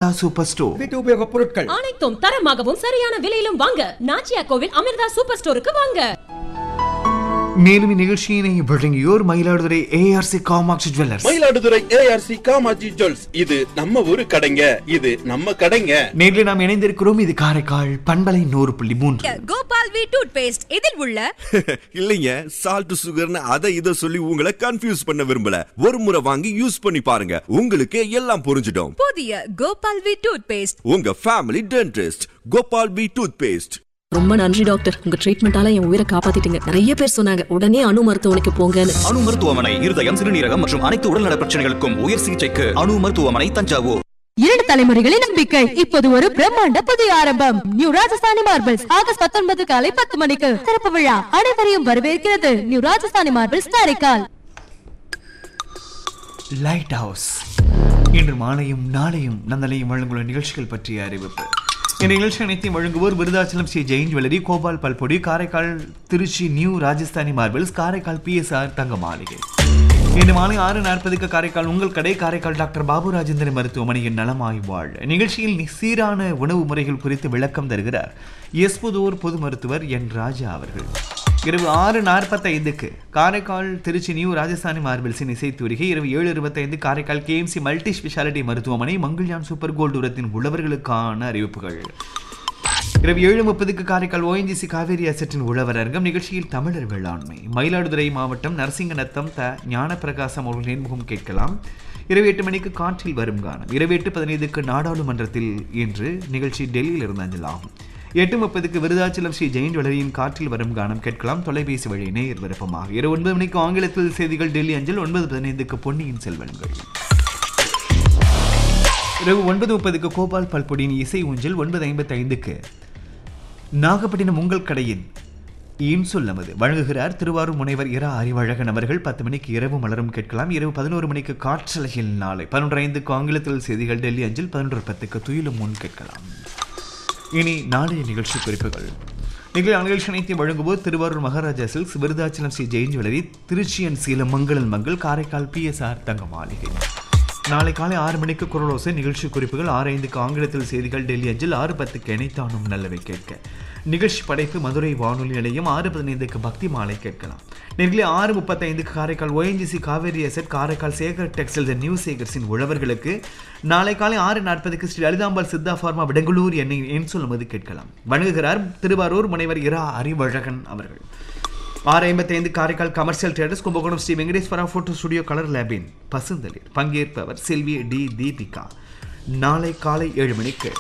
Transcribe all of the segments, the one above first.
Amrita super store வீட்டு உபயோகப் பொருட்கள் அனைத்தும் தரமாகவும் சரியான விலையிலும் வாங்க நாச்சியா கோவில் அமிர்தா சூப்பர் ஸ்டோருக்கு வாங்க மேலும் இந்நிகழ்ச்சியினை வழங்கியோர் Mayiladuthurai ARC Kamatchi jewellers Mayiladuthurai ARC Kamaji jewels இது நம்ம ஊரு கடைங்க இது நம்ம கடைங்க நேரில் நாம் இணைந்திருக்கிறோம் இது காரைக்கால் பண்பலை நூறு புள்ளி மூன்று கோபால் வி டூத் பேஸ்ட் இதில் உள்ள இல்லைங்க சால்ட் சுகர்னு அதை இதை சொல்லி உங்களை கன்ஃபியூஸ் பண்ண விரும்பல ஒரு முறை வாங்கி யூஸ் பண்ணி பாருங்க உங்களுக்கு எல்லாம் புரிஞ்சிடும் புதிய கோபால் வி டூத் பேஸ்ட் உங்க ஃபேமிலி டென்டிஸ்ட் கோபால் பி டூத் பேஸ்ட் ரொம்ப நன்றி டாக்டர் உங்க ட்ரீட்மெண்டால என் உயிரை காப்பாத்திட்டீங்க நிறைய பேர் சொன்னாங்க உடனே அணு மருத்துவமனைக்கு போங்கன்னு அணு மருத்துவமனை இருதயம் சிறுநீரகம் மற்றும் அனைத்து உடல்நல பிரச்சனைகளுக்கும் உயர் சிகிச்சைக்கு அணு மருத்துவமனை தஞ்சாவூர் இரண்டு தலைமுறைகளின் நம்பிக்கை இப்போது ஒரு பிரம்மாண்ட புதிய ஆரம்பம் நியூ ராஜஸ்தானி மார்பிள்ஸ் ஆகஸ்ட் பத்தொன்பது காலை பத்து மணிக்கு திறப்பு விழா அனைவரையும் வரவேற்கிறது new Rajasthani marbles Karaikal lighthouse இன்று மாலையும் நாளையும் நந்தலையும் வழங்குள்ள நிகழ்ச்சிகள் பற்றிய அறிவிப்பு இந்த நிகழ்ச்சி அனைத்தையும் வழங்குவோர் விருதாச்சலம் ஸ்ரீ ஜெயின் ஜுவல்லரி கோபால் பல்பொடி Karaikal Trichy new Rajasthani marbles Karaikal PSR தங்க மாளிகை இன்று மாலை ஆறு நாற்பதுக்கு காரைக்கால் உங்கள் கடை காரைக்கால் டாக்டர் பாபு ராஜேந்திரன் மருத்துவமனையின் நலமாய் வாழ் நிகழ்ச்சியில் நி- சீரான உணவு முறைகள் குறித்து விளக்கம் தருகிறார் எஸ்புதூர் பொது மருத்துவர் என் ராஜா அவர்கள் இரவு ஆறு நாற்பத்தைந்துக்கு காரைக்கால் திருச்சி நியூ ராஜஸ்தானி மார்பிள்ஸின் இசைத்தூரிகை இரவு ஏழு இருபத்தைந்து காரைக்கால் கேஎம்சி மல்டி ஸ்பெஷாலிட்டி மருத்துவமனை மங்கள்யான் சூப்பர் கோல்டு உரத்தின் உள்ளவர்களுக்கான அறிவிப்புகள் இரவு ஏழு முப்பதுக்கு காரைக்கால் ஓஎன்ஜிசி காவேரி அசட்டின் உழவர் அரங்கம் நிகழ்ச்சியில் தமிழர் வேளாண்மை மயிலாடுதுறை மாவட்டம் நரசிங்கநத்தம் த ஞானப்பிரகாசம் அவர்கள் நேர்முகம் கேட்கலாம் இரவு எட்டு மணிக்கு காற்றில் வரும் கானம் இரவு எட்டு பதினைந்துக்கு நாடாளுமன்றத்தில் இன்று நிகழ்ச்சி டெல்லியில் இருந்து அஞ்சலாகும் எட்டு முப்பதுக்கு விருதாச்சலம் ஸ்ரீ ஜெயின் ஜுவல்லரியின் காற்றில் வரும் கானம் கேட்கலாம் தொலைபேசி வழி நேர் விருப்பமாக இரவு ஒன்பது மணிக்கு ஆங்கிலத்தில் செய்திகள் டெல்லி அஞ்சல் ஒன்பது பதினைந்துக்கு பொன்னியின் செல்வன்கள் இரவு ஒன்பது முப்பதுக்கு கோபால் பல்பொடியின் இசை ஊஞ்சல் ஒன்பது ஐம்பத்தி ஐந்துக்கு நாகப்பட்டினம் உங்கள் கடையின் இன்சொல் நமது வழங்குகிறார் திருவாரூர் முனைவர் இரா அறிவழகன் அவர்கள் பத்து மணிக்கு இரவு மலரும் கேட்கலாம் இரவு பதினோரு மணிக்கு காற்றலையில் நாளை பதினொன்று ஐந்துக்கு ஆங்கிலத்தில் செய்திகள் டெல்லி அஞ்சல் பதினொன்று பத்துக்கு துயிலும் முன் கேட்கலாம் இனி நாளைய நிகழ்ச்சி குறிப்புகள் நிகழ் நிகழ்ச்சி அனைத்தையும் வழங்குவோர் Thiruvarur Maharaja silks Virudhachalam Sri Jain jewellery Trichy and Salem மங்களன் மங்கள் காரைக்கால் பிஎஸ்ஆர் தங்க மாளிகை நாளை காலை ஆறு மணிக்கு குரலோசை நிகழ்ச்சி குறிப்புகள் ஆறு ஐந்துக்கு ஆங்கிலத்தில் செய்திகள் டெல்லி அஞ்சல் ஆறு பத்துக்கு இணைத்தானும் நல்லவை கேட்க நிகழ்ச்சி படைப்பு மதுரை வானொலி நிலையம் ஆறு பதினைந்துக்கு பக்தி மாலை கேட்கலாம் நேர்களே ஆறு முப்பத்தைந்துக்கு காரைக்கால் ONGC காவேரி எசட் Karaikal Sekar textiles and new சேகர்ஸின் உழவர்களுக்கு நாளை காலை ஆறு நாற்பதுக்கு ஸ்ரீ லலிதாம்பாள் சித்தா ஃபார்மா விடங்குளூர் எண்ணெய் என் சொல்லும்போது கேட்கலாம் வணங்குகிறார் திருவாரூர் முனைவர் இரா அறிவழகன் அவர்கள் ஆறு ஐம்பத்தைந்து Karaikal commercial traders Kumbakonam Sri Venkateswara photo studio colour லேபின் பசுந்தளிர் பங்கேற்பவர் செல்வி டி தீபிகா நாளை காலை ஏழு மணிக்கு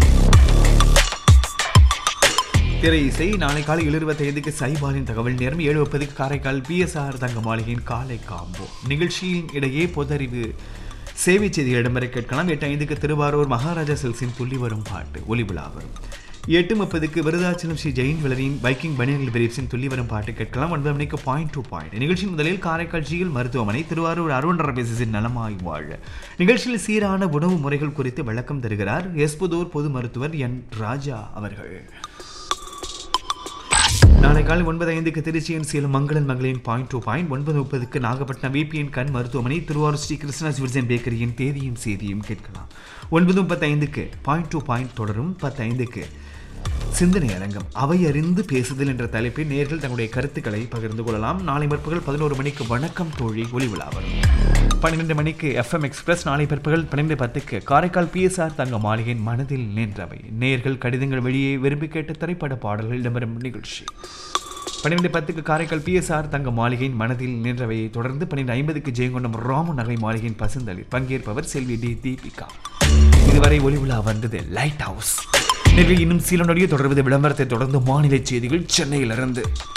திரை இசை நாளை காலை ஏழு இருபத்தைந்துக்கு சைபாலின் தகவல் நேரம் ஏழு முப்பதுக்கு காரைக்கால் பிஎஸ்ஆர் தங்க மாளிகையின் காலை காம்போ நிகழ்ச்சியின் இடையே பொதறிவு சேவை செய்திகள் இடம்பெற கேட்கலாம் எட்டு ஐந்துக்கு திருவாரூர் மகாராஜா சில்ஸின் துள்ளி வரும் பாட்டு ஒளிவிழா வரும் எட்டு முப்பதுக்கு விருதாச்சலம் ஸ்ரீ ஜெயின் ஜுவல்லரியின் பைக்கிங் பனியன்கள் பிரீப்ஸின் துள்ளி வரும் பாட்டு கேட்கலாம் ஒன்பது மணிக்கு பாயிண்ட் டு பாயிண்ட் நிகழ்ச்சி முதலில் காரைக்கால் ஜிஎல் மருத்துவமனை திருவாரூர் அருண் ரபேசின் நலமாய் வாழ நிகழ்ச்சியில் சீரான உணவு முறைகள் குறித்து விளக்கம் தருகிறார் எஸ்புதூர் பொது மருத்துவர் என் ராஜா அவர்கள் நாளை காலை ஒன்பது ஐந்துக்கு திருச்சியின் சேலம் மங்களன் மகளின் பாயிண்ட் டூ பாயிண்ட் ஒன்பது முப்பதுக்கு நாகப்பட்டினம் விபிஎன் கண் மருத்துவமனை திருவாரூர் ஸ்ரீ கிருஷ்ணா சிவசன் பேக்கரியின் தேதியும் செய்தியும் கேட்கலாம் ஒன்பது முப்பத்தி ஐந்துக்கு பாயிண்ட் டூ பாயிண்ட் தொடரும் பத்து ஐந்துக்கு சிந்தனை அரங்கம் அவை அறிந்து பேசுதல் என்ற தலைப்பில் நேர்கள் தங்களுடைய கருத்துக்களை பகிர்ந்து கொள்ளலாம் நாளை பிற்பகல் பதினோரு மணிக்கு வணக்கம் தோழி ஒளி விழா வரும் பன்னிரெண்டு மணிக்கு எஃப்எம் எக்ஸ்பிரஸ் நாளை பிற்பகல் பன்னிரெண்டு பத்துக்கு காரைக்கால் பிஎஸ்ஆர் தங்க மாளிகையின் மனதில் நின்றவை நேர்கள் கடிதங்கள் வெளியே விரும்பி கேட்ட திரைப்பட பாடல்கள் இடம்பெறும் நிகழ்ச்சி பன்னிரெண்டு பத்துக்கு காரைக்கால் பிஎஸ்ஆர் தங்க மாளிகையின் மனதில் நின்றவையை தொடர்ந்து பன்னிரெண்டு ஐம்பதுக்கு ஜெயங்கொண்டம் ராமு நகை மாளிகையின் பசுந்தளிர் பங்கேற்பவர் செல்வி டி தீபிகா இதுவரை ஒளி விழா வந்தது லைட் ஹவுஸ் நேரில் இன்னும் சில நொடியை தொடர்வது விளம்பரத்தை தொடர்ந்து மாநில செய்திகள் சென்னையிலிருந்து